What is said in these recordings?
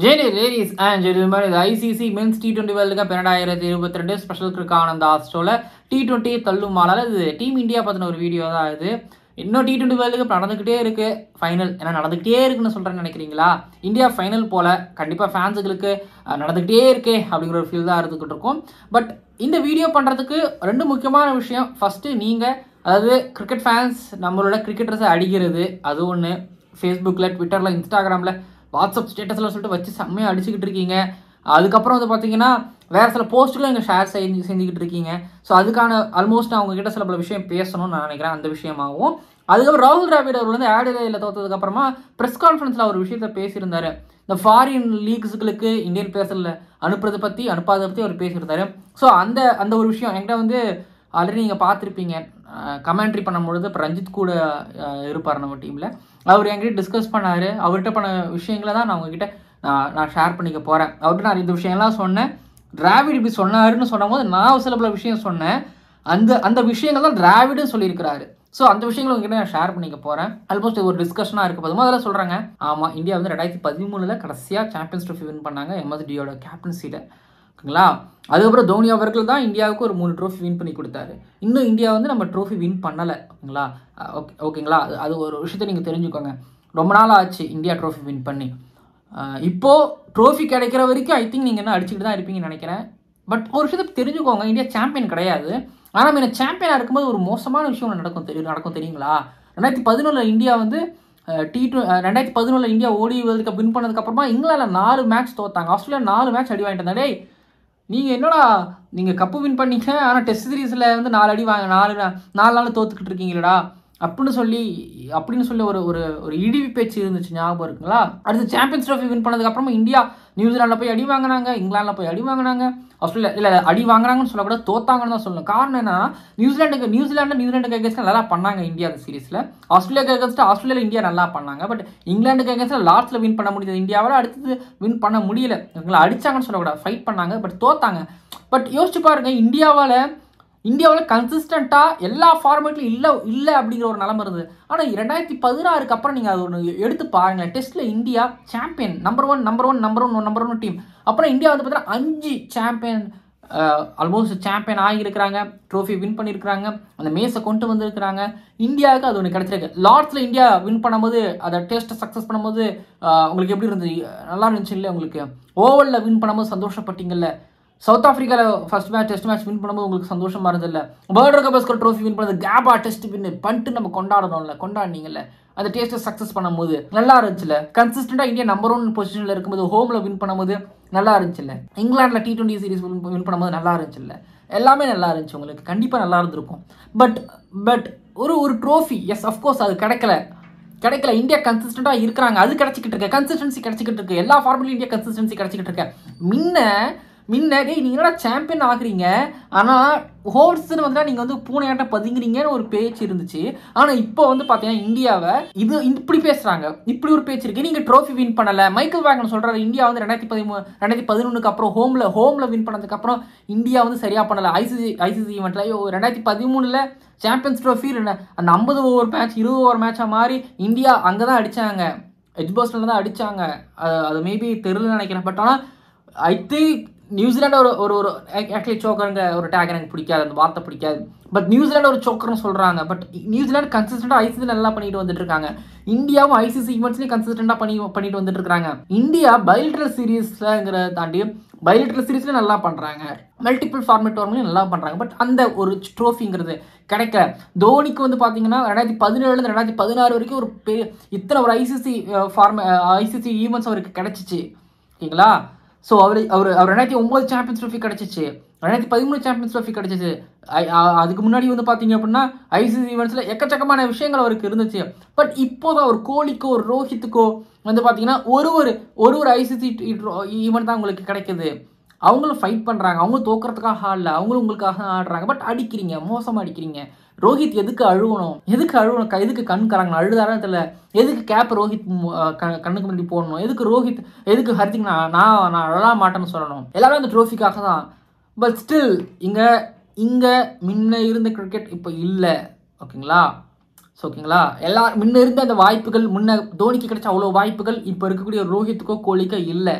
Jenny ladies and gentlemen இது ICC men's T twenty world cup இரண்டாயிரத்தி இருபத்தி ரெண்டு ஸ்பெஷல் கிரிக் ஆனந்த் ஆஸ்ட்ரோல டி டுவெண்ட்டி தள்ளும் மாலால இது டீம் இந்தியா பற்றின ஒரு வீடியோ தான் இது இன்னும் டி டுவெண்ட்டி வேர்ல்டு கப் நடந்துக்கிட்டே இருக்கு ஃபைனல் ஏன்னா நடந்துக்கிட்டே இருக்குன்னு சொல்கிறேன்னு நினைக்கிறீங்களா இந்தியா ஃபைனல் போல கண்டிப்பாக ஃபேன்ஸுகளுக்கு அஹ், நடந்துக்கிட்டே இருக்கே அப்படிங்கிற ஒரு ஃபீல் தான் இருந்துக்கிட்டு இருக்கும் பட் இந்த வீடியோ பண்ணுறதுக்கு ரெண்டு முக்கியமான விஷயம் ஃபஸ்ட்டு நீங்கள் அதாவது கிரிக்கெட் ஃபேன்ஸ் நம்மளோட கிரிக்கெட்டர்ஸை அடிக்கிறது அது ஒன்று ஃபேஸ்புக்கில் ட்விட்டரில் இன்ஸ்டாகிராமில் வாட்ஸ்அப் ஸ்டேட்டஸில் சொல்லிட்டு வச்சு செம்மையாக அடிச்சுக்கிட்டு இருக்கீங்க அதுக்கப்புறம் வந்து பார்த்தீங்கன்னா வேறு சில போஸ்ட்டுகளும் எங்கள் ஷேர் செஞ்சு செஞ்சுக்கிட்டு இருக்கீங்க ஸோ அதுக்கான ஆல்மோஸ்ட் நான் உங்ககிட்ட சில பல விஷயம் பேசணும்னு நான் நினைக்கிறேன் அந்த விஷயமாகவும் அதுக்கப்புறம் ராகுல் டிராவிட் அவர் வந்து ஆடியில் தோத்ததுக்கப்புறமா ப்ரெஸ் கான்ஃபரன்ஸில் ஒரு விஷயத்த பேசியிருந்தாரு இந்த ஃபாரின் லீக்ஸுகளுக்கு இந்தியன் பேசல அனுப்புறதை பற்றி அனுப்பாத பற்றி அவர் பேசியிருந்தாரு ஸோ அந்த அந்த ஒரு விஷயம் என்கிட்ட வந்து ஆல்ரெடி நீங்கள் பார்த்துருப்பீங்க கமெண்ட்ரி பண்ணும்பொழுது இப்போ ரஞ்சித் கூட அஹ், இருப்பார் நம்ம டீமில் அவர் என்கிட்ட டிஸ்கஸ் பண்ணார் அவர்கிட்ட பண்ண விஷயங்களை தான் நான் உங்ககிட்ட நான் நான் ஷேர் பண்ணிக்க போகிறேன் அவர்கிட்ட நான் இந்த விஷயம்லாம் சொன்னேன் டிராவிட் இப்படி சொன்னாருன்னு சொன்னபோது நான் சில பல விஷயம் சொன்னேன் அந்த அந்த விஷயங்கள் தான் டிராவிடும் சொல்லியிருக்கிறாரு ஸோ அந்த விஷயங்களை உங்ககிட்ட நான் ஷேர் பண்ணிக்க போகிறேன் ஆல்மோஸ்ட் ஒரு டிஸ்கஷனாக இருக்க போது முதல்ல சொல்கிறாங்க ஆமாம் இந்தியா வந்து ரெண்டாயிரத்தி பதிமூணில் கடைசியாக சாம்பியன்ஸ் ட்ரோஃபி வின் பண்ணாங்க எம்எஸ்டியோட கேப்டன்சியில் ஓகேங்களா அதுக்கப்புறம் தோனி அவர்கள் தான் இந்தியாவுக்கு ஒரு மூணு ட்ரோஃபி வின் பண்ணி கொடுத்தாரு இன்னும் இந்தியா வந்து நம்ம ட்ரோஃபி வின் பண்ணலை ஓகேங்களா அஹ் ஓகே ஓகேங்களா அது அது ஒரு விஷயத்தை நீங்கள் தெரிஞ்சுக்கோங்க ரொம்ப நாள் ஆச்சு இந்தியா ட்ரோஃபி வின் பண்ணி அஹ் இப்போ ட்ரோஃபி கிடைக்கிற வரைக்கும் ஐ திங்க் நீங்கள் என்ன அடிச்சுட்டு தான் இருப்பீங்கன்னு நினைக்கிறேன் பட் ஒரு விஷயத்தை தெரிஞ்சுக்கோங்க இந்தியா சாம்பியன் கிடையாது ஆனால் நம்ம சாம்பியனாக இருக்கும்போது ஒரு மோசமான விஷயம் ஒண்ணு நடக்கும் தெரியும் நடக்கும் தெரியுங்களா ரெண்டாயிரத்தி பதினொன்றில் இந்தியா வந்து டி டூ ரெண்டாயிரத்தி பதினொன்றில் இந்தியா ஓடி வேர்ல்டு கப் வின் பண்ணதுக்கப்புறமா இங்கிலாந்தில் நாலு மேட்ச் தோத்தாங்க ஆஸ்திரேலியா நாலு மேட்ச் அடி வாங்கிட்டு இருந்தா டேய் நீங்கள் என்னடா நீங்கள் கப்பு வின் பண்ணீங்க ஆனால் டெஸ்ட் சீரீஸில் வந்து நாலு அடி வாங்க நாலு நா- நாலு நாள் தோத்துக்கிட்டு இருக்கீங்களடா அப்படின்னு சொல்லி அப்படின்னு சொல்லி ஒரு ஒரு ஒரு இடிவி பேச்சு இருந்துச்சு ஞாபகம் இருக்குங்களா அடுத்து சாம்பியன்ஸ் ட்ரோஃபி வின் பண்ணதுக்கப்புறமா இந்தியா நியூசிலாண்டில் போய் அடி வாங்கினாங்க இங்கிலாந்தில் போய் அடி வாங்கினாங்க ஆஸ்திரேலியா இல்லை அடி வாங்குறாங்கன்னு சொல்லக்கூடாது தோத்தாங்கன்னு தான் சொல்லணும் காரணம் என்ன நியூசிலாண்டுக்கு நியூசிலாண்டு நியூசிலாண்டுக்கு அகேன்ஸ்ட் நல்லா பண்ணாங்க இந்தியா அந்த சீரிஸில் ஆஸ்திரேலியாக்கு அகேன்ஸ்ட் ஆஸ்திரேலியா இந்தியா நல்லா பண்ணாங்க பட் இங்கிலாந்துக்கு அகேன்ஸ்ட் லாஸ்ட்டில் வின் பண்ண முடியுது இந்தியாவால் அடுத்தது வின் பண்ண முடியல இவங்களை அடிச்சாங்கன்னு சொல்லக்கூடாது ஃபைட் பண்ணாங்க பட் தோத்தாங்க பட் யோசிச்சு பாருங்க இந்தியாவால் இந்தியாவில் கன்சிஸ்டண்ட்டாக எல்லா ஃபார்மேட்லையும் இல்லை இல்லை அப்படிங்கிற ஒரு நிலம இருந்தது ஆனால் ரெண்டாயிரத்தி பதினாறுக்கு அப்புறம் நீங்கள் அது ஒன்று எடுத்து பாருங்களேன் டெஸ்ட்டில் India champion number one number one number one number one team அப்புறம் இந்தியா வந்து பார்த்தீங்கன்னா அஞ்சு சாம்பியன் ஆல்மோஸ்ட் சாம்பியன் ஆகியிருக்கிறாங்க ட்ரோஃபி வின் பண்ணியிருக்கிறாங்க அந்த மேஸை கொண்டு வந்திருக்கிறாங்க இந்தியாவுக்கு அது ஒன்று கிடச்சிருக்கு லார்ட்ஸில் இந்தியா வின் பண்ணும்போது அதை டெஸ்ட்டை சக்ஸஸ் பண்ணும்போது ஆஹ், உங்களுக்கு எப்படி இருந்தது நல்லா இருந்துச்சு இல்லை உங்களுக்கு ஓவரில் வின் பண்ணும்போது சந்தோஷப்பட்டீங்கல்ல சவுத் ஆஃப்ரிக்காவில் first match test match win பண்ணும்போது உங்களுக்கு சந்தோஷமா இருந்ததில்ல வேர்ல்டு கபஸ்கர் ட்ரோஃபி வின் பண்ணது கேபா டெஸ்ட் வின் பண்ணிட்டு நம்ம கொண்டாடணும்ல கொண்டாடினீங்கல்ல அந்த டேஸ்ட்டை சக்ஸஸ் பண்ணும்போது நல்லா இருந்துச்சுல கன்சிஸ்டண்டாக இந்தியா நம்பர் ஒன் பொசிஷனில் இருக்கும்போது ஹோமில் வின் பண்ணும்போது நல்லா இருந்துச்சுல்ல இங்கிலாண்டில் டி டுவெண்ட்டி சீரிஸ் வின் பண்ணும்போது நல்லா இருந்துச்சுல்ல எல்லாமே நல்லா இருந்துச்சு உங்களுக்கு கண்டிப்பாக நல்லா இருந்திருக்கும் பட் பட் ஒரு ஒரு ட்ரோஃபி எஸ் அஃப்கோர்ஸ் அது கிடைக்கல கிடைக்கல இந்தியா கன்சிஸ்டண்டாக இருக்கிறாங்க அது கிடைச்சிக்கிட்டு இருக்கு கன்சிஸ்டன்சி கிடைச்சிக்கிட்டு இருக்கு எல்லா ஃபார்முலையும் இந்தியா கன்சிஸ்டன்சி கிடைச்சிக்கிட்டு இருக்கு முன்ன முன்ன டேய் நீங்க என்னடா சாம்பியன் ஆகுறீங்க ஆனால் ஹோர்ஸ்னு வந்தால் நீங்கள் வந்து பூனையாட்ட பதுங்குறீங்கன்னு ஒரு பேச்சு இருந்துச்சு ஆனால் இப்போ வந்து பார்த்தீங்கன்னா இந்தியாவை இது இப்படி பேசுகிறாங்க இப்படி ஒரு பேச்சு இருக்கு நீங்கள் ட்ரோஃபி வின் பண்ணலை மைக்கேல் வேகன் சொல்கிறாரு இந்தியா வந்து ரெண்டாயிரத்தி பதிமூணு ரெண்டாயிரத்தி பதினொன்றுக்கு அப்புறம் ஹோமில் ஹோமில் வின் பண்ணதுக்கப்புறம் இந்தியா வந்து சரியாக பண்ணலை ஐசிசி ஐசிசி ஈவெண்ட்டில் ரெண்டாயிரத்தி பதிமூணில் சாம்பியன்ஸ் ட்ரோஃபி அந்த ஐம்பது ஓவர் மேட்ச் இருபது ஓவர் மேட்சாக மாறி இந்தியா அங்கே தான் அடித்தாங்க எஜ்பாஸ்டில் தான் அடித்தாங்க அது அது மேபி தெரியல நினைக்கிறேன் பட் ஆனால் ஐ திங்க் நியூசிலாண்டு ஒரு ஒரு ஒரு ஆக்சுவலி சோக்கருங்க ஒரு டேக் எனக்கு பிடிக்காது அந்த வார்த்தை பிடிக்காது பட் நியூசிலாண்டு ஒரு சோக்கர்னு சொல்கிறாங்க பட் நியூசிலாந்து கன்சிஸ்டண்டாக ஐசிசி நல்லா பண்ணிட்டு வந்துட்டு இருக்காங்க இந்தியாவும் ஐசிசி ஈவெண்ட்ஸ்லையும் கன்சிஸ்டண்டாக பண்ணி பண்ணிட்டு வந்துட்டு இருக்காங்க இந்தியா பைலிட்டரல் சீரீஸ்லங்கிறத தாண்டி பைலிட்டரல் சீரீஸ்ல நல்லா பண்ணுறாங்க மல்டிபிள் ஃபார்மேட் டோர்னமையும் நல்லா பண்ணுறாங்க பட் அந்த ஒரு ட்ரோஃபிங்கிறது கிடைக்கல தோனிக்கு வந்து பார்த்தீங்கன்னா ரெண்டாயிரத்தி பதினேழுலேருந்து ரெண்டாயிரத்தி பதினாறு வரைக்கும் ஒரு பெரிய இத்தனை ஒரு ஐசிசி ஃபார்மே ஐசிசி ஈவெண்ட்ஸ் அவருக்கு கிடைச்சிச்சு ஓகேங்களா ஸோ அவர் அவர் அவர் ரெண்டாயிரத்தி ஒம்பது சாம்பியன்ஸ் ட்ரோஃபி கிடச்சிச்சு ரெண்டாயிரத்தி பதிமூணு சாம்பியன்ஸ் ட்ரோஃபி கிடச்சிச்சு ஐ- அ- அதுக்கு முன்னாடி வந்து பார்த்தீங்க அப்படின்னா ஐசிசி ஈவெண்ட்ஸில் எக்கச்சக்கமான விஷயங்கள் அவருக்கு இருந்துச்சு பட் இப்போதான் ஒரு கோலிக்கோ ஒரு ரோஹித்துக்கோ வந்து பார்த்தீங்கன்னா ஒரு ஒரு ஒரு ஒரு ஐசிசி ஈவெண்ட் தான் உங்களுக்கு கிடைக்குது அவங்களும் ஃபைட் பண்ணுறாங்க அவங்களும் தோக்கிறதுக்காக ஆடல அவங்களும் உங்களுக்காக ஆடுறாங்க பட் அடிக்கிறீங்க மோசமாக அடிக்கிறீங்க ரோஹித் எதுக்கு அழுகணும் எதுக்கு அழுகணும் க- எதுக்கு கண் கலங்கணும் அழுதாரன்னு தெரியல எதுக்கு கேப் ரோஹித் மு- அஹ் க- கண்ணுக்கு முன்னாடி போடணும் எதுக்கு ரோஹித் எதுக்கு ஹர்திக் நான் நான் நான் அழ மாட்டேன்னு சொல்லணும் எல்லாரும் அந்த ட்ரோஃபிக்காக தான் பட் ஸ்டில் இங்கே இங்கே முன்ன இருந்த கிரிக்கெட் இப்போ இல்லை ஓகேங்களா ஸோ ஓகேங்களா எல்லா முன்ன இருந்த அந்த வாய்ப்புகள் முன்ன தோனிக்கு கிடைச்ச அவ்வளோ வாய்ப்புகள் இப்போ இருக்கக்கூடிய ரோஹித்துக்கோ கோலிக்கோ இல்லை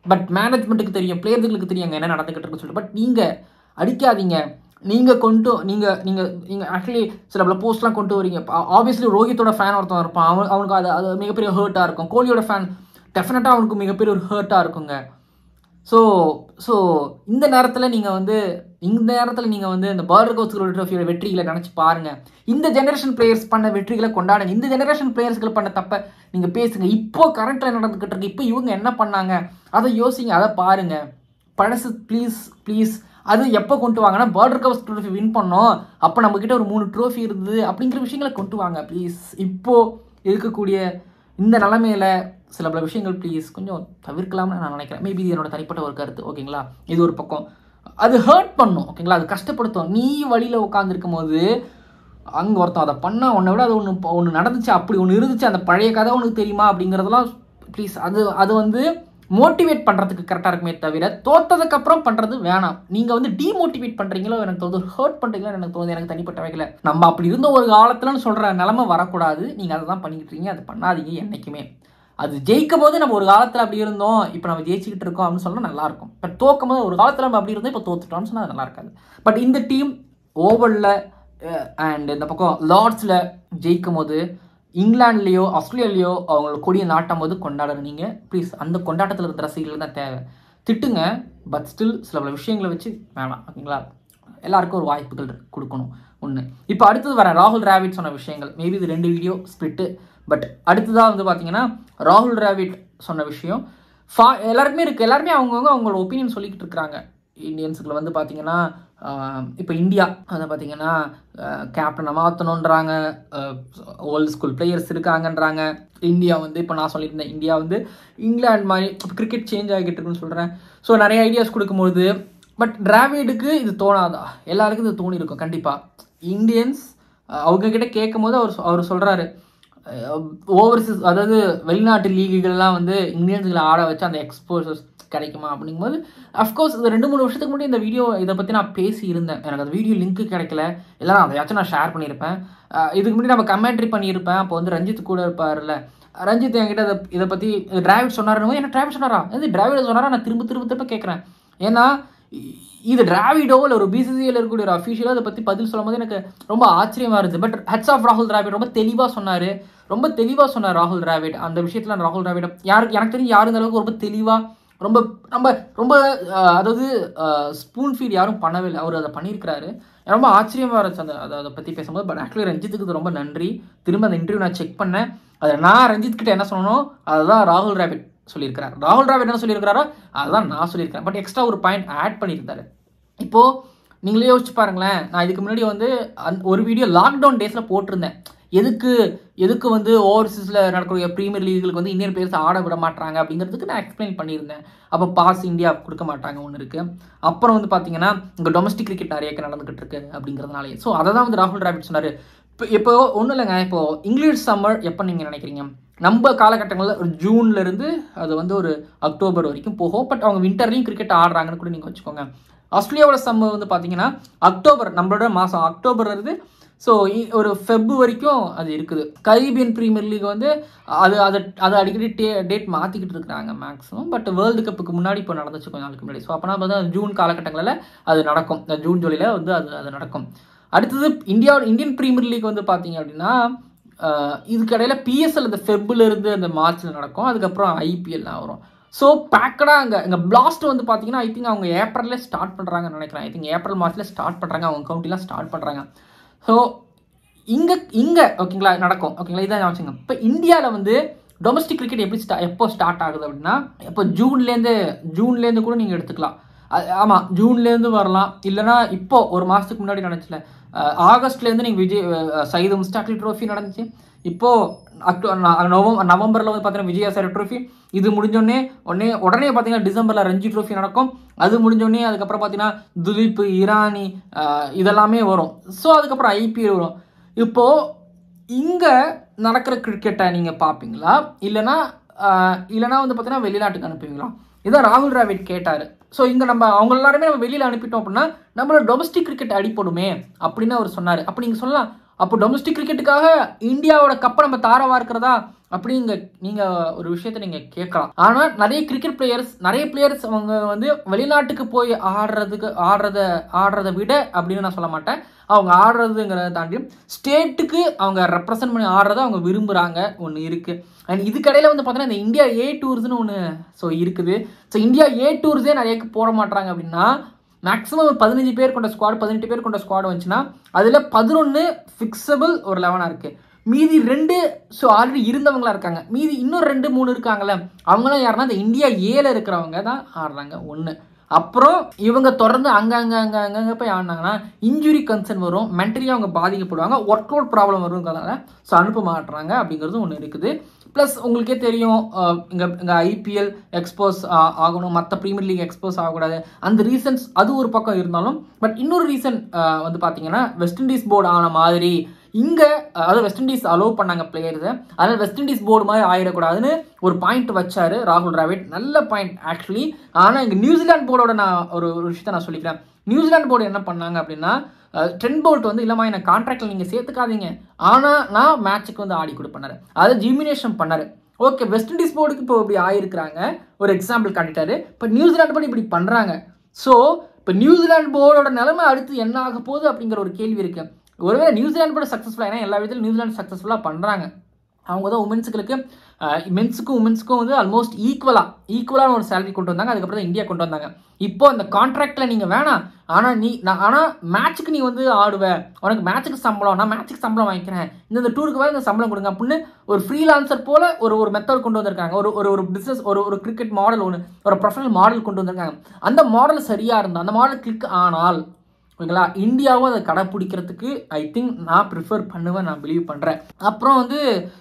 பட் மேனேஜ்மெண்ட்டுக்கு தெரியும் பிளேயர்களுக்கு தெரியும் அங்கே என்ன நடந்துக்கிட்டு இருக்குன்னு சொல்லிட்டு பட் நீங்கள் அடிக்காதீங்க நீங்கள் கொண்டு நீங்கள் நீங்கள் நீங்கள் ஆக்சுவலி சில போஸ்ட்லாம் கொண்டு வரீங்க ஆப்வியஸ்லி ரோஹித்தோட ஃபேன் ஒருத்தன் இருப்பான் அவன் அவனுக்கு அது அது மிகப்பெரிய ஹர்ட்டாக இருக்கும் கோலியோட ஃபேன் டெஃபினட்டாக அவனுக்கு மிகப்பெரிய ஒரு ஹர்ட்டாக இருக்குங்க ஸோ ஸோ இந்த நேரத்தில் நீங்கள் வந்து இந்த நேரத்தில் நீங்கள் வந்து இந்த பார்டர் கோஸ்கரோட ட்ரோஃபியோட வெற்றிகளை நினச்சி பாருங்கள் இந்த ஜெனரேஷன் பிளேயர்ஸ் பண்ண வெற்றிகளை கொண்டாடுங்க இந்த ஜெனரேஷன் பிளேயர்ஸ்கள் பண்ண தப்ப நீங்கள் பேசுங்க இப்போ கரண்ட்டில் நடந்துக்கிட்டு இருக்கு இப்போ இவங்க என்ன பண்ணாங்க அதை யோசிங்க அதை பாருங்கள் பழசு ப்ளீஸ் ப்ளீஸ் அது எப்போ கொண்டு வாங்கன்னா பார்டர் கவர்ஸ் ட்ரோஃபி வின் பண்ணோம் அப்போ நம்மக்கிட்ட ஒரு மூணு ட்ரோஃபி இருந்தது அப்படிங்கிற விஷயங்களை கொண்டு வாங்க ப்ளீஸ் இப்போது இருக்கக்கூடிய இந்த நிலமையில சில பல விஷயங்கள் ப்ளீஸ் கொஞ்சம் தவிர்க்கலாம்னு நான் நினைக்கிறேன் மேபி இது என்னோட தனிப்பட்ட ஒரு கருத்து ஓகேங்களா இது ஒரு பக்கம் அது ஹர்ட் பண்ணும் ஓகேங்களா அது கஷ்டப்படுத்தும் நீ வழியில் உட்காந்துருக்கும் போது அங்கே ஒருத்தன் அதை பண்ண உன்னை விட அது ஒன்று ஒன்று நடந்துச்சு அப்படி ஒன்று இருந்துச்சு அந்த பழைய கதை உனக்கு தெரியுமா அப்படிங்கிறதெல்லாம் ப்ளீஸ் அது அது வந்து மோட்டிவேட் பண்ணுறதுக்கு கரெக்டாக இருக்குமே தவிர தோத்ததுக்கப்புறம் பண்ணுறது வேணாம் நீங்கள் வந்து டிமோட்டிவேட் பண்ணுறீங்களோ எனக்கு தோணுது ஹர்ட் பண்ணுறீங்களோ எனக்கு தோணுது எனக்கு தனிப்பட்ட வகையில் நம்ம அப்படி இருந்த ஒரு காலத்துலன்னு சொல்கிற நிலமை வரக்கூடாது நீங்கள் அதை தான் பண்ணிக்கிட்டு இருக்கீங்க அதை பண்ணாதீங்க என்றைக்குமே அது ஜெயிக்கும் போது நம்ம ஒரு காலத்தில் அப்படி இருந்தோம் இப்போ நம்ம ஜெயிச்சுக்கிட்டு இருக்கோம் அப்படின்னு சொன்னால் நல்லாயிருக்கும் பட் தோக்கும் போது ஒரு காலத்தில் நம்ம அப்படி இருந்தோம் இப்போ தோத்துட்டோம்னு சொன்னால் நல்லா இருக்காது பட் இந்த டீம் ஓவரில் அண்ட் இந்த பக்கம் லார்ட்ஸில் ஜெயிக்கும் போது இங்கிலாந்துலேயோ ஆஸ்திரேலியாலேயோ அவங்களோட கொடியை நாட்டும் போது கொண்டாடுற நீங்கள் ப்ளீஸ் அந்த கொண்டாட்டத்தில் இருக்கிற ரசிகர்கள் தான் தேவை திட்டுங்க பட் ஸ்டில் சில பல விஷயங்களை வச்சு வேணாம் ஓகேங்களா எல்லாருக்கும் ஒரு வாய்ப்புகள் கொடுக்கணும் ஒன்று இப்போ அடுத்தது வர ராகுல் டிராவிட் சொன்ன விஷயங்கள் மேபி இது ரெண்டு வீடியோ ஸ்பிளிட்டு பட் அடுத்ததாக வந்து பார்த்தீங்கன்னா ராகுல் டிராவிட் சொன்ன விஷயம் ஃபா எல்லாருக்குமே இருக்குது எல்லாருமே அவங்கவுங்க அவங்களோட ஒப்பீனியன் சொல்லிக்கிட்டு இருக்கிறாங்க இந்தியன்ஸுக்குள்ள வந்து பார்த்தீங்கன்னா இப்போ இந்தியா வந்து பார்த்தீங்கன்னா கேப்டனை மாற்றணுன்றாங்க ஓல்டு ஸ்கூல் பிளேயர்ஸ் இருக்காங்கன்றாங்க இந்தியா வந்து இப்போ நான் சொல்லியிருந்தேன் இந்தியா வந்து இங்கிலாந்து மாதிரி கிரிக்கெட் சேஞ்ச் ஆகிட்டு இருக்குன்னு சொல்கிறேன் ஸோ நிறைய ஐடியாஸ் கொடுக்கும்போது பட் டிராவிடுக்கு இது தோணாதா எல்லாருக்கும் இது தோணி இருக்கும் கண்டிப்பாக இந்தியன்ஸ் அவங்க கிட்ட கேட்கும் போது அவர் அவர் சொல்கிறாரு ஓவர்சீஸ் அதாவது வெளிநாட்டு லீகுகள்லாம் வந்து இந்தியன்ஸுகளை ஆட வச்சு அந்த எக்ஸ்போசர்ஸ் கிடைக்குமா அப்படிங்கும்போது அஃப்கோர்ஸ் இது ரெண்டு மூணு வருஷத்துக்கு முன்னாடி இந்த வீடியோ இதை பற்றி நான் பேசி இருந்தேன் எனக்கு அந்த வீடியோ லிங்க்கு கிடைக்கல எல்லாம் அதையாச்சும் நான் ஷேர் பண்ணியிருப்பேன் இதுக்கு முன்னாடி நம்ம கமெண்ட்ரி பண்ணியிருப்பேன் அப்போ வந்து ரஞ்சித் கூட இருப்பார்ல ரஞ்சித் என்கிட்ட இதை இதை பற்றி டிராவிட் சொன்னாருன்னு என்ன டிராவிட் சொன்னாரா இது டிராவிட் சொன்னாரா நான் திரும்ப திரும்ப திரும்ப கேட்குறேன் ஏன்னா இது டிராவிடோ இல்லை ஒரு பிசிசியில் இருக்கக்கூடிய ஒரு அஃபீஷியலோ அதை பற்றி பதில் சொல்லும் போது எனக்கு ரொம்ப ஆச்சரியமாக இருந்துச்சு பட் ஹெட்ஸ் ஆஃப் ராகுல் டிராவிட் ரொம்ப தெளிவாக சொன்னார் ரொம்ப தெளிவாக சொன்னார் ராகுல் டிராவிட் அந்த விஷயத்தில் ராகுல் டிராவிட் யாருக்கு எனக்கு தெரியும் யாரும் இந்த அளவுக்கு ரொம்ப தெளிவாக ரொம்ப ரொம்ப ரொம்ப அதாவது ஸ்பூன் ஃபீட் யாரும் பண்ணவே இல்லை அவர் அதை பண்ணியிருக்கிறாரு ரொம்ப ஆச்சரியமாக இருந்துச்சு அந்த அதை அதை பற்றி பேசும்போது பட் ஆக்சுவலி ரஞ்சித்துக்கு இது ரொம்ப நன்றி திரும்ப அந்த இன்டர்வியூ நான் செக் பண்ணேன் அதை நான் ரஞ்சித் கிட்ட என்ன சொன்னனோ அதுதான் ராகுல் டிராவிட் சொல்லியிருக்கிறார் ராகுல் டிராவிட் என்ன சொல்லியிருக்கிறாரோ அதுதான் நான் சொல்லியிருக்கிறேன் பட் எக்ஸ்ட்ரா ஒரு பாயிண்ட் ஆட் பண்ணியிருந்தாரு இப்போது நீங்களே யோசிச்சு பாருங்களேன் நான் இதுக்கு முன்னாடி வந்து அந் ஒரு வீடியோ லாக்டவுன் டேஸில் போட்டிருந்தேன் எதுக்கு எதுக்கு வந்து ஓவர்சீஸில் நடக்கக்கூடிய ப்ரீமியர் லீகுகளுக்கு வந்து இந்தியன் பிளேயர்ஸ் ஆட விட மாட்டாங்க அப்படிங்கிறதுக்கு நான் எக்ஸ்பிளைன் பண்ணியிருந்தேன் அப்போ பாஸ் இந்தியா கொடுக்க மாட்டாங்க ஒன்று இருக்குது அப்புறம் வந்து பார்த்தீங்கன்னா இங்கே டொமஸ்டிக் கிரிக்கெட் நிறைய நடந்துகிட்டு இருக்கு அப்படிங்கிறதுனாலே ஸோ அதை தான் வந்து ராகுல் டிராவிட் சொன்னார் இப்போ இப்போ ஒன்றும் இல்லைங்க இப்போது இங்கிலீஷ் சம்மர் எப்போ நீங்கள் நினைக்கிறீங்க நம்ம காலகட்டங்களில் ஒரு ஜூன்லேருந்து அது வந்து ஒரு அக்டோபர் வரைக்கும் போகும் பட் அவங்க வின்டர்லையும் கிரிக்கெட் ஆடுறாங்கன்னு கூட நீங்கள் வச்சுக்கோங்க ஆஸ்திரேலியாவோட சம்மர் வந்து பார்த்தீங்கன்னா அக்டோபர் நம்மளோட மாதம் அக்டோபர் இருந்து ஸோ ஒரு ஃபெப் வரைக்கும் அது இருக்குது கரீபியன் ப்ரீமியர் லீக் வந்து அது அதை அதை அடிக்கடி டே டேட் மாற்றிக்கிட்டு இருக்கிறாங்க மேக்ஸிமம் பட் வேர்ல்டு கப்புக்கு முன்னாடி இப்போ நடந்துச்சு கொஞ்ச நாளுக்கு முன்னாடி ஸோ அப்போனா பார்த்தா ஜூன் காலகட்டங்களில் அது நடக்கும் ஜூன் ஜூலையில் வந்து அது அது நடக்கும் அடுத்தது இந்தியாவோட இந்தியன் ப்ரீமியர் லீக் வந்து பார்த்தீங்க அப்படின்னா இதுக்கு இடையில பிஎஸ்எல் இந்த ஃபெப்பில் இருந்து அந்த மார்ச்சில் நடக்கும் அதுக்கப்புறம் ஐபிஎல்லாம் வரும் ஸோ பேக்கடாக அங்கே இங்கே பிளாஸ்ட் வந்து பார்த்தீங்கன்னா ஐ திங்க் அவங்க ஏப்ரல்லே ஸ்டார்ட் பண்ணுறாங்கன்னு நினைக்கிறேன் ஐ திங்க் ஏப்ரல் மாதத்தில் ஸ்டார்ட் பண்ணுறாங்க அவங்க கவுண்டிலாம் ஸ்டார்ட் பண்ணுறாங்க ஸோ இங்கே இங்கே ஓகேங்களா நடக்கும் ஓகேங்களா இதான் வச்சுங்க இப்போ இந்தியாவில் வந்து டொமஸ்டிக் கிரிக்கெட் எப்படி ஸ்டா எப்போ ஸ்டார்ட் ஆகுது அப்படின்னா இப்போ ஜூன்லேருந்து ஜூன்லேருந்து கூட நீங்கள் எடுத்துக்கலாம் ஆமாம் ஜூன்லேருந்து வரலாம் இல்லைனா இப்போ ஒரு மாதத்துக்கு முன்னாடி நினச்சல ஆகஸ்ட்லேருந்து நீங்கள் விஜய் சைது முஸ்டாக்லி ட்ரோஃபி நடந்துச்சு இப்போது அக்டோ நவம்பர் நவம்பரில் வந்து பார்த்தீங்கன்னா விஜயாசாரி ட்ரோஃபி இது முடிஞ்சோடனே உடனே உடனே பார்த்தீங்கன்னா டிசம்பரில் ரஞ்சி ட்ரோஃபி நடக்கும் அது முடிஞ்சோடனே அதுக்கப்புறம் பார்த்தீங்கன்னா துலீப் இரானி இதெல்லாமே வரும் ஸோ அதுக்கப்புறம் ஐபிஎல் வரும் இப்போது இங்கே நடக்கிற கிரிக்கெட்டை நீங்கள் பார்ப்பீங்களா இல்லைனா இல்லைனா வந்து பார்த்தீங்கன்னா வெளிநாட்டுக்கு அனுப்புவீங்களா இதான் ராகுல் டிராவிட் கேட்டார் ஸோ இங்கே நம்ம அவங்க எல்லாருமே நம்ம வெளியில் அனுப்பிட்டோம் அப்படின்னா நம்மளோட டொமஸ்டிக் கிரிக்கெட் அடிப்படுமே அப்படின்னு அவர் சொன்னார் அப்போ நீங்கள் சொல்லலாம் அப்போ டொமஸ்டிக் கிரிக்கெட்டுக்காக இந்தியாவோட கப்பை நம்ம தாரவா இருக்கிறதா அப்படிங்க நீங்கள் ஒரு விஷயத்த நீங்கள் கேட்கலாம் ஆனால் நிறைய கிரிக்கெட் பிளேயர்ஸ் நிறைய பிளேயர்ஸ் அவங்க வந்து வெளிநாட்டுக்கு போய் ஆடுறதுக்கு ஆடுறத ஆடுறத விட அப்படின்னு நான் சொல்ல மாட்டேன் அவங்க ஆடுறதுங்கிறத தாண்டி ஸ்டேட்டுக்கு அவங்க ரெப்ரசன்ட் பண்ணி ஆடுறத அவங்க விரும்புகிறாங்க ஒன்று இருக்குது அண்ட் இதுக்கடையில் வந்து பார்த்தீங்கன்னா இந்த இந்தியா ஏ டூர்ஸ்னு ஒன்று ஸோ இருக்குது ஸோ இந்தியா ஏ டூர்ஸே நிறைய போட மாட்டாங்க அப்படின்னா மேக்ஸிமம் பதினஞ்சு பேர் கொண்ட ஸ்குவாட் பதினெட்டு பேர் கொண்ட ஸ்குவாட் வந்துச்சுன்னா அதில் பதினொன்று ஃபிக்ஸபிள் ஒரு லெவனாக இருக்குது மீதி ரெண்டு ஸோ ஆல்ரெடி இருந்தவங்களா இருக்காங்க மீதி இன்னும் ரெண்டு மூணு இருக்காங்கல்ல அவங்களாம் யாருன்னா இந்த இந்தியா ஏல இருக்கிறவங்க தான் ஆடுறாங்க ஒன்று அப்புறம் இவங்க தொடர்ந்து அங்கங்க அங்க அங்கங்க போய் ஆடினாங்கன்னா இன்ஜுரி கன்சர்ன் வரும் மென்டலியாக அவங்க பாதிக்கப்படுவாங்க ஒர்க் அவுட் ப்ராப்ளம் வருங்கிறதால ஸோ அனுப்ப மாட்டுறாங்க அப்படிங்கிறது ஒன்று இருக்குது ப்ளஸ் உங்களுக்கே தெரியும் இங்கே இங்கே ஐபிஎல் எக்ஸ்போஸ் ஆகணும் மற்ற ப்ரீமியர் லீக் எக்ஸ்போஸ் ஆகக்கூடாது அந்த ரீசன்ஸ் அது ஒரு பக்கம் இருந்தாலும் பட் இன்னொரு ரீசன் வந்து பார்த்தீங்கன்னா வெஸ்ட் இண்டீஸ் போர்டு ஆன மாதிரி இங்கே அதாவது வெஸ்ட் இண்டீஸ் அலோவ் பண்ணாங்க பிளேயர்ஸை அதனால் வெஸ்ட் இண்டீஸ் போர்டு மாதிரி ஆயிடக்கூடாதுன்னு ஒரு பாயிண்ட் வச்சாரு ராகுல் டிராவிட் நல்ல பாயிண்ட் ஆக்சுவலி ஆனால் இங்கே நியூசிலாந்து போர்டோட நான் ஒரு ஒரு விஷயத்தை நான் சொல்லிக்கிறேன் நியூசிலாந்து போர்டு என்ன பண்ணாங்க அப்படின்னா ட்ரெண்ட் போல்ட் வந்து இல்லைம்மா என்ன கான்ட்ராக்டில் நீங்கள் சேர்த்துக்காதீங்க ஆனால் நான் மேட்ச்சுக்கு வந்து ஆடி கொடுப்பேனாரு அதை ஜிமினேஷன் பண்ணாரு ஓகே வெஸ்ட் இண்டீஸ் போர்டுக்கு இப்போ இப்படி ஆயிருக்கிறாங்க ஒரு எக்ஸாம்பிள் காட்டிட்டாரு இப்போ நியூசிலாந்து போர்டு இப்படி பண்ணுறாங்க ஸோ இப்போ நியூசிலாந்து போர்டோட நிலைமை அடுத்து என்ன ஆக போகுது அப்படிங்கிற ஒரு கேள்வி இருக்குது ஒருவேளை நியூசிலாந்து கூட சக்ஸஸ்ஃபுல்லாக ஏன்னா எல்லா விதத்திலும் நியூசிலாந்து சக்ஸஸ்ஃபுல்லாக பண்ணுறாங்க அவங்க தான் உமன்ஸுகளுக்கு மென்ஸுக்கும் உமன்ஸுக்கும் வந்து ஆல்மோஸ்ட் ஈக்குவலாக ஈக்குவலான ஒரு சேலரி கொண்டு வந்தாங்க அதுக்கப்புறம் தான் இந்தியா கொண்டு வந்தாங்க இப்போ அந்த கான்ட்ராக்டில் நீங்கள் வேணாம் ஆனால் நீ நான் ஆனால் மேட்ச்சுக்கு நீ வந்து ஆடுவ உனக்கு மேட்ச்சுக்கு சம்பளம் நான் மேட்ச்சுக்கு சம்பளம் வாங்கிக்கிறேன் இந்த இந்த டூருக்கு வேறு இந்த சம்பளம் கொடுங்க அப்படின்னு ஒரு ஃப்ரீலான்சர் போல் ஒரு ஒரு மெத்தட் கொண்டு வந்திருக்காங்க ஒரு ஒரு ஒரு பிஸ்னஸ் ஒரு ஒரு கிரிக்கெட் மாடல் ஒன்று ஒரு ப்ரொஃபஷனல் மாடல் கொண்டு வந்திருக்காங்க அந்த மாடல் சரியாக இருந்தால் அந்த மாடல் கிளிக் ஆனால் ஓகேங்களா இந்தியாவும் அதை கடைப்பிடிக்கிறதுக்கு ஐ திங்க் நான் ப்ரிஃபர் பண்ணுவேன் நான் பிலீவ் பண்ணுறேன் அப்புறம் வந்து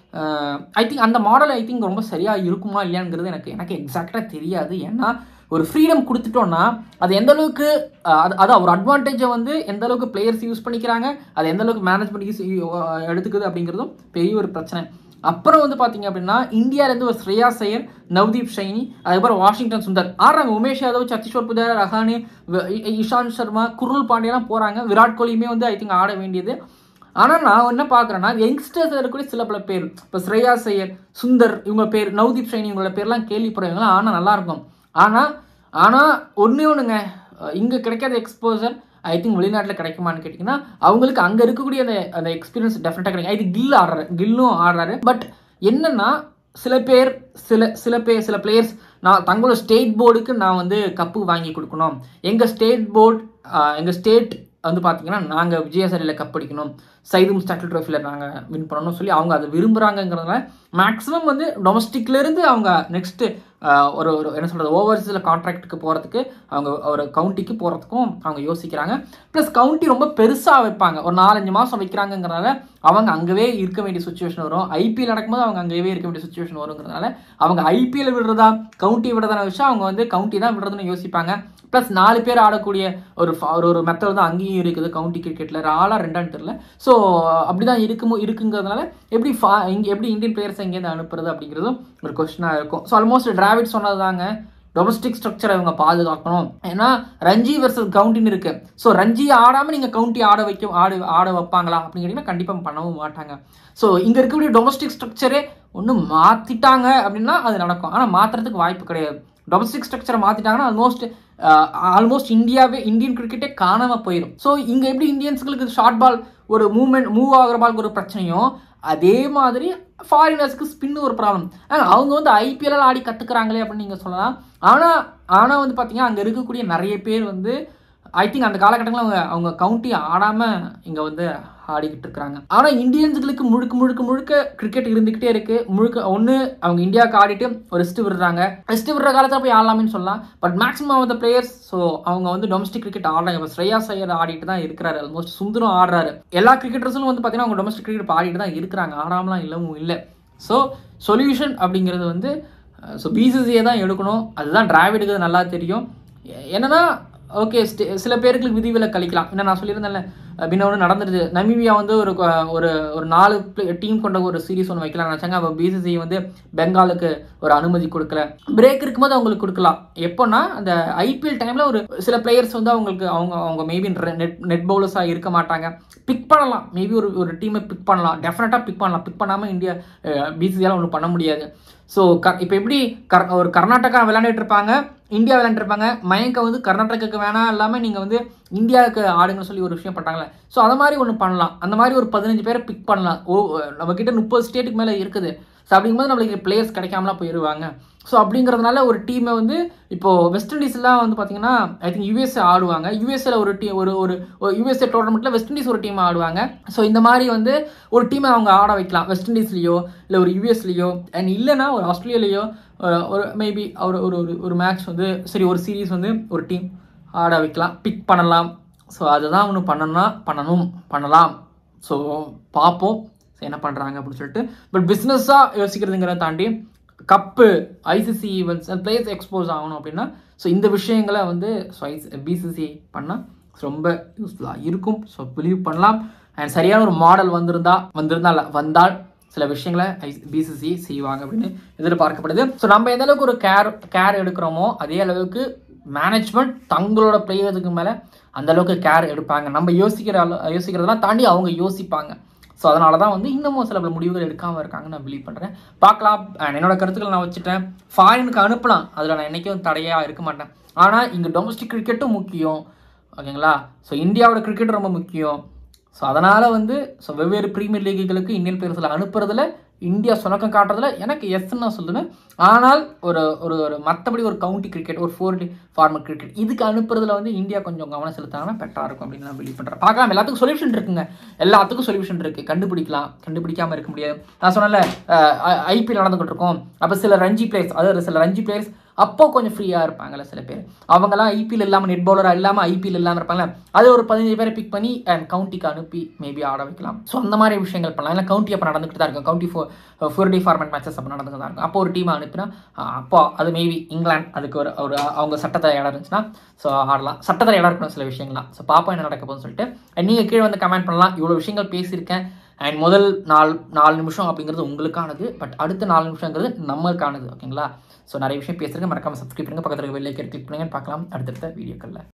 ஐ திங்க் அந்த மாடல் ஐ திங்க் ரொம்ப சரியாக இருக்குமா இல்லையாங்கிறது எனக்கு எனக்கு எக்ஸாக்டாக தெரியாது ஏன்னா ஒரு ஃப்ரீடம் கொடுத்துட்டோன்னா அது எந்த அளவுக்கு அது அது ஒரு அட்வான்டேஜை வந்து எந்த அளவுக்கு பிளேயர்ஸ் யூஸ் பண்ணிக்கிறாங்க அது எந்த அளவுக்கு மேனேஜ்மெண்ட் யூஸ் எடுத்துக்குது அப்படிங்கிறதும் பெரிய ஒரு பிரச்சனை அப்புறம் வந்து பார்த்தீங்க அப்படின்னா இந்தியாவிலேருந்து ஒரு ஸ்ரேயா சையர் நவ்தீப் ஷைனி அதுக்கப்புறம் வாஷிங்டன் சுந்தர் ஆடுறாங்க உமேஷ் யாதவ் சத்தீஸ்வர் புஜாரா ரஹானே இஷாந்த் சர்மா குருள் பாண்டியெல்லாம் போகிறாங்க விராட் கோலியுமே வந்து ஐ திங்க் ஆட வேண்டியது ஆனால் நான் என்ன பார்க்குறேன்னா யங்ஸ்டர்ஸ் இருக்கக்கூடிய சில பல பேர் இப்போ ஸ்ரேயா சையர் சுந்தர் இவங்க பேர் நவ்தீப் ஷைனி இவங்களோட பேர்லாம் கேள்விப்படுறவங்களாம் ஆனால் நல்லாயிருக்கும் ஆனால் ஆனால் ஒன்றே ஒன்றுங்க இங்கே கிடைக்காத எக்ஸ்போசர் ஐ திங்க் வெளிநாட்டில் கிடைக்குமான்னு கேட்டிங்கன்னா அவங்களுக்கு அங்கே இருக்கக்கூடிய அந்த அந்த எக்ஸ்பீரியன்ஸ் டெஃபினட்டாக கிடைக்கும் இது கில் ஆடுறாரு கில்லும் ஆடுறாரு பட் என்னென்னா சில பேர் சில சில பேர் சில பிளேயர்ஸ் நான் தங்களோட ஸ்டேட் போர்டுக்கு நான் வந்து கப்பு வாங்கி கொடுக்கணும் எங்கள் ஸ்டேட் போர்டு எங்கள் ஸ்டேட் வந்து பார்த்தீங்கன்னா நாங்கள் விஜயசரியில் கப் அடிக்கணும் சைது முஸ்டாக்கில் ட்ரோஃபியில் நாங்கள் வின் பண்ணணும்னு சொல்லி அவங்க அதை விரும்புகிறாங்கங்கிறதுனால மேக்ஸிமம் வந்து டொமஸ்டிக்லேருந்து அவங்க நெக்ஸ்ட்டு ஒரு ஒரு என்ன சொல்கிறது ஓவர்சீஸில் கான்ட்ராக்ட்டுக்கு போகிறதுக்கு அவங்க ஒரு கவுண்டிக்கு போகிறதுக்கும் அவங்க யோசிக்கிறாங்க ப்ளஸ் கவுண்டி ரொம்ப பெருசாக வைப்பாங்க ஒரு நாலஞ்சு மாதம் வைக்கிறாங்கங்கிறனால அவங்க அங்கேவே இருக்க வேண்டிய சுச்சுவேஷன் வரும் ஐபிஎல் நடக்கும்போது அவங்க அங்கேயே இருக்க வேண்டிய சுச்சுவேஷன் வருங்கிறதுனால அவங்க ஐபிஎல் விடுறதா கவுண்டி விடுறதான விஷயம் அவங்க வந்து கவுண்டி தான் விடுறதுன்னு யோசிப்பாங்க ப்ளஸ் நாலு பேர் ஆடக்கூடிய ஒரு ஒரு ஒரு மெத்தட் தான் அங்கேயும் இருக்குது கவுண்டி கிரிக்கெட்டில் ஆளாக ரெண்டான்னு தெரில ஸோ அப்படி தான் இருக்குமோ இருக்குங்கிறதுனால எப்படி ஃபா இங்கே எப்படி இந்தியன் பிளேயர்ஸ் எங்கேருந்து அனுப்புறது அப்படிங்கிறதும் ஒரு கொஸ்டினாக இருக்கும் ஸோ ஆல்மோஸ்ட் டிராவிட் சொன்னது தாங்க டொமஸ்டிக் ஸ்ட்ரக்சரை இவங்க பாதுகாக்கணும் ஏன்னா ரஞ்சி வர்சஸ் கவுண்டின்னு இருக்கு ஸோ ரஞ்சி ஆடாமல் நீங்கள் கவுண்டி ஆட வைக்க ஆடு ஆட வைப்பாங்களா அப்படின்னு கேட்டிங்கன்னா கண்டிப்பாக பண்ணவும் மாட்டாங்க ஸோ இங்கே இருக்கக்கூடிய டொமஸ்டிக் ஸ்ட்ரக்சரே ஒன்று மாற்றிட்டாங்க அப்படின்னா அது நடக்கும் ஆனால் மாற்றுறதுக்கு வாய்ப்பு கிடையாது டொமஸ்டிக் ஸ்ட்ரக்சரை மாற்றிட்டாங்கன்னா ஆல்மோஸ்ட் ஆல்மோஸ்ட் இந்தியாவே இந்தியன் கிரிக்கெட்டே காணாமல் போயிடும் ஸோ இங்கே எப்படி இந்தியன்ஸுங்களுக்கு ஷார்ட் பால் ஒரு மூவ்மெண்ட் மூவ் ஆகிற பாலுக்கு ஒரு பிரச்சனையும் அதே மாதிரி ஃபாரினர்ஸ்க்கு ஸ்பின் ஒரு ப்ராப்ளம் அவங்க வந்து ஐபிஎல் ஆடி கற்றுக்குறாங்களே அப்படின்னு நீங்கள் சொல்லலாம் ஆனால் ஆனால் வந்து பார்த்தீங்கன்னா அங்கே இருக்கக்கூடிய நிறைய பேர் வந்து ஐ திங்க் அந்த காலகட்டங்களில் அவங்க அவங்க கவுண்டி ஆடாமல் இங்கே வந்து ஆடிக்கிட்டு இருக்கிறாங்க ஆனால் இந்தியன்ஸுகளுக்கு முழுக்க முழுக்க முழுக்க கிரிக்கெட் இருந்துக்கிட்டே இருக்கு முழுக்க ஒன்று அவங்க இந்தியாவுக்கு ஆடிட்டு ஒரு ரெஸ்ட் விடுறாங்க ரெஸ்ட் விடுற காலத்தில் போய் ஆடலாம்னு சொல்லலாம் but maximum of the players so அவங்க வந்து டொமஸ்டிக் கிரிக்கெட் ஆடுறாங்க இப்போ ஸ்ரேயா சையர் ஆடிட்டு தான் இருக்கிறாரு ஆல்மோஸ்ட் சுந்தரம் ஆடுறாரு எல்லா கிரிக்கெட்டர்ஸும் வந்து பார்த்தீங்கன்னா அவங்க டொமஸ்டிக் கிரிக்கெட் ஆடிட்டு தான் இருக்கிறாங்க ஆடாமலாம் இல்லவும் இல்லை ஸோ சொல்யூஷன் அப்படிங்கிறது வந்து ஸோ பிசிசியை தான் எடுக்கணும் அதுதான் டிராவிடுக்கு நல்லா தெரியும் என்னன்னா ஓகே சில பேருக்கு விதிவிலக்கு கழிக்கலாம் என்ன நான் சொல்லியிருந்தேன்ல அப்படின்னு ஒன்று நடந்துருது நமீபியா வந்து ஒரு கொ- ஒரு ஒரு நாலு டீம் கொண்ட ஒரு சீரிஸ் ஒன்று வைக்கலாம் நினச்சாங்க அப்போ பிசிசி வந்து பெங்காலுக்கு ஒரு அனுமதி கொடுக்கல பிரேக் இருக்கும்போது அவங்களுக்கு கொடுக்கலாம் எப்போன்னா அந்த ஐபிஎல் டைமில் ஒரு சில பிளேயர்ஸ் வந்து அவங்களுக்கு அவங்க அவங்க மேபி நெட் நெட் பவுலர்ஸாக இருக்க மாட்டாங்க பிக் பண்ணலாம் மேபி ஒரு ஒரு டீமை பிக் பண்ணலாம் டெஃபினட்டாக பிக் பண்ணலாம் பிக் பண்ணாமல் இந்தியா பிசிசியால் ஒன்றும் பண்ண முடியாது ஸோ க இப்போ எப்படி கர் ஒரு கர்நாடகா விளையாண்டுட்டு இருப்பாங்க இந்தியா விளையாண்டுருப்பாங்க மயங்க வந்து கர்நாடகாக்கு வேணாம் இல்லாமல் நீங்கள் வந்து இந்தியாவுக்கு ஆடுங்கன்னு சொல்லி ஒரு விஷயம் பண்ணுறாங்களே ஸோ அந்த மாதிரி ஒன்று பண்ணலாம் அந்த மாதிரி ஒரு பதினஞ்சு பேரை பிக் பண்ணலாம் ஓ நம்மக்கிட்ட முப்பது ஸ்டேட்டுக்கு மேலே இருக்குது ஸோ அப்படிங்கும்போது நம்மளுக்கு பிளேயர்ஸ் கிடைக்காமலாம் போயிடுவாங்க ஸோ அப்படிங்கிறதுனால ஒரு டீமை வந்து இப்போது வெஸ்ட் இண்டீஸ்லாம் வந்து பார்த்தீங்கன்னா ஐ திங்க் யூஎஸ்ஏ ஆடுவாங்க யூஎஸ்ஏல ஒரு டீ ஒரு ஒரு யூஎஸ்ஏ டோர்னமெண்ட்டில் வெஸ்ட் இண்டீஸ் ஒரு டீம் ஆடுவாங்க ஸோ இந்த மாதிரி வந்து ஒரு டீமை அவங்க ஆட வைக்கலாம் வெஸ்ட் இண்டீஸ்லேயோ இல்லை ஒரு யூஎஸ்லேயோ அண்ட் இல்லைன்னா ஒரு ஆஸ்திரேலியாலேயோ ஒரு மேபி ஒரு ஒரு ஒரு ஒரு மேட்ச் வந்து சரி ஒரு சீரீஸ் வந்து ஒரு டீம் ஆட வைக்கலாம் பிக் பண்ணலாம் ஸோ அதுதான் ஒன்று பண்ணணும்னா பண்ணணும் பண்ணலாம் ஸோ பார்ப்போம் So, என்ன பண்ணுறாங்க அப்படின்னு சொல்லிட்டு பட் பிஸ்னஸாக யோசிக்கிறதுங்கிறத தாண்டி cup ICC events and players expose ஆகணும் அப்படின்னா ஸோ இந்த விஷயங்களை வந்து ஸோ ஐஸ் பிசிசி பண்ணால் ரொம்ப யூஸ்ஃபுல்லாக இருக்கும் ஸோ பிலீவ் பண்ணலாம் அண்ட் சரியான ஒரு மாடல் வந்திருந்தா வந்திருந்தா இல்ல, வந்தால் சில விஷயங்களை பிசிசி செய்வாங்க அப்படின்னு எதிர்பார்க்கப்படுது ஸோ நம்ம எந்த அளவுக்கு ஒரு கேர் கேர் எடுக்கிறோமோ அதே அளவுக்கு மேனேஜ்மெண்ட் தங்களோட பிளேயர்ஸுக்கு மேலே அந்த அளவுக்கு கேர் எடுப்பாங்க நம்ம யோசிக்கிற அளவு யோசிக்கிறதெல்லாம் தாண்டி அவங்க யோசிப்பாங்க ஸோ அதனால தான் வந்து இன்னமும் சில பல முடிவுகள் எடுக்காமல் இருக்காங்கன்னு நான் பிலீவ் பண்ணுறேன் பார்க்கலாம் And என்னோட கருத்துக்கள் நான் வச்சுட்டேன் ஃபாரினுக்கு அனுப்பலாம் அதில் நான் என்றைக்கும் தடையாக இருக்க மாட்டேன் ஆனால் இங்கே டொமஸ்டிக் கிரிக்கெட்டும் முக்கியம் ஓகேங்களா ஸோ இந்தியாவோட கிரிக்கெட் ரொம்ப முக்கியம் ஸோ அதனால் வந்து ஸோ வெவ்வேறு ப்ரீமியர் லீக்குகளுக்கு இந்தியன் பிளேயர்ஸில் அனுப்புறதுல இந்தியா சுணக்கம் காட்டுறதுல எனக்கு எஸ்ன்னு நான் சொல்லுவேன் ஆனால் ஒரு ஒரு ஒரு மற்றபடி ஒரு கவுண்டி கிரிக்கெட் ஒரு ஃபோர் டி ஃபார்மர் கிரிக்கெட் இதுக்கு அனுப்புறதுல வந்து இந்தியா கொஞ்சம் கவனம் செலுத்தாங்கன்னா பெட்டராக இருக்கும் அப்படின்னு நான் பிலீவ் பண்ணுறேன் பார்க்கலாம் எல்லாத்துக்கும் சொல்யூஷன் இருக்குங்க எல்லாத்துக்கும் சொல்யூஷன் இருக்குது கண்டுபிடிக்கலாம் கண்டுபிடிக்காமல் இருக்க முடியாது நான் சொன்னல ஐபிஎல் நடந்துகிட்டு இருக்கோம் அப்போ சில ரஞ்சி பிளேயர்ஸ் அதாவது சில ரஞ்சி பிளேயர்ஸ் அப்போ கொஞ்சம் ஃப்ரீயாக இருப்பாங்கல்ல சில பேர் அவங்கெல்லாம் ஐபிஎல் இல்லாமல் நெட் பவுலராக இல்லாமல் ஐபிஎல் இல்லாமல் இருப்பாங்கல்ல அது ஒரு பதினஞ்சு பேரை பிக் பண்ணி அண்ட் கவுண்டிக்கு அனுப்பி மேபி ஆட வைக்கலாம் ஸோ அந்த மாதிரி விஷயங்கள் பண்ணலாம் இல்லை கவுண்டி அப்போ நடந்துகிட்டு தான் இருக்கும் county four four day format matches அப்போ நடந்துட்டு தான் இருக்கும் அப்போ ஒரு டீமை அனுப்பினா அஹ், அப்போ அது மேபி இங்கிலாந்து அதுக்கு ஒரு ஒரு அவங்க சட்டத்தில் இடம் இருந்துச்சுன்னா ஸோ ஆடலாம் சட்டத்தில் இடம் இருக்கணும் சில விஷயங்கள்லாம் ஸோ பாப்பா என்ன நடக்க போகுதுன்னு சொல்லிட்டு நீங்கள் கீழே வந்து கமெண்ட் பண்ணலாம் இவ்வளோ விஷயங்கள் பேசியிருக்கேன் அண்ட் முதல் நாலு நாலு நிமிஷம் அப்படிங்கிறது உங்களுக்கானது பட் அடுத்த நாலு நிமிஷங்கிறது நம்மளுக்கானது ஓகேங்களா ஸோ நிறைய விஷயம் பேசுறதுக்கு மறக்காம சப்ஸ்கிரைப் பண்ணுங்க பக்கத்தில் வெளியே கிளிக் பண்ணுங்க பார்க்கலாம் அடுத்தடுத்த வீடியோக்களில்